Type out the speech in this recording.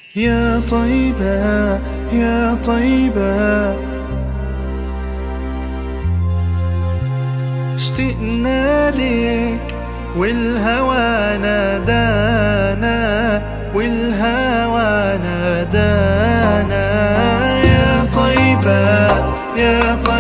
يا طيبة يا طيبة اشتقنا لك والهوى نادانا والهوى نادانا يا طيبة يا طيبة